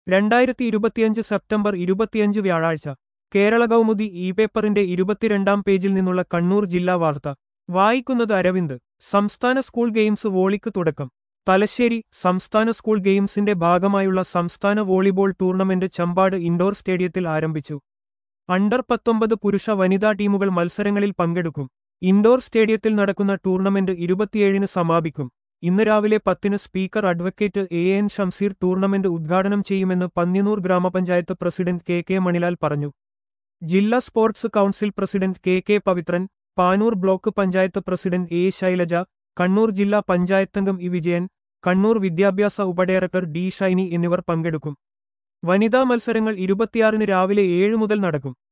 രണ്ടായിരത്തി ഇരുപത്തിയഞ്ച് സെപ്റ്റംബർ ഇരുപത്തിയഞ്ച് വ്യാഴാഴ്ച കേരള കൗമുദി ഇ പേപ്പറിന്റെ ഇരുപത്തിരണ്ടാം പേജിൽ നിന്നുള്ള കണ്ണൂർ ജില്ലാ വാർത്ത വായിക്കുന്നത് അരവിന്ദ് സംസ്ഥാന സ്കൂൾ ഗെയിംസ് വോളിക്ക് തുടക്കം തലശ്ശേരി സംസ്ഥാന സ്കൂൾ ഗെയിംസിന്റെ ഭാഗമായുള്ള സംസ്ഥാന വോളിബോൾ ടൂർണമെന്റ് ചമ്പാട് ഇൻഡോർ സ്റ്റേഡിയത്തിൽ ആരംഭിച്ചു അണ്ടർ പത്തൊമ്പത് പുരുഷ വനിതാ ടീമുകൾ മത്സരങ്ങളിൽ പങ്കെടുക്കും ഇൻഡോർ സ്റ്റേഡിയത്തിൽ നടക്കുന്ന ടൂർണമെന്റ് ഇരുപത്തിയേഴിന് സമാപിക്കും ഇന്ന് രാവിലെ പത്തിന് speaker advocate A N Shamseer tournament ഉദ്ഘാടനം ചെയ്യുമെന്ന് പന്ന്യന്നൂർ ഗ്രാമപഞ്ചായത്ത് പ്രസിഡന്റ് കെ കെ മണിലാൽ പറഞ്ഞു ജില്ലാ sports council president K K Pavithran Panoor block panchayat president A Shailaja Kannur ജില്ലാ പഞ്ചായത്തംഗം ഇ വിജയൻ കണ്ണൂർ വിദ്യാഭ്യാസ ഉപഡയറക്ടർ ഡി ഷൈനി എന്നിവർ പങ്കെടുക്കും വനിതാ മത്സരങ്ങൾ ഇരുപത്തിയാറിന് രാവിലെ ഏഴ് മുതൽ നടക്കും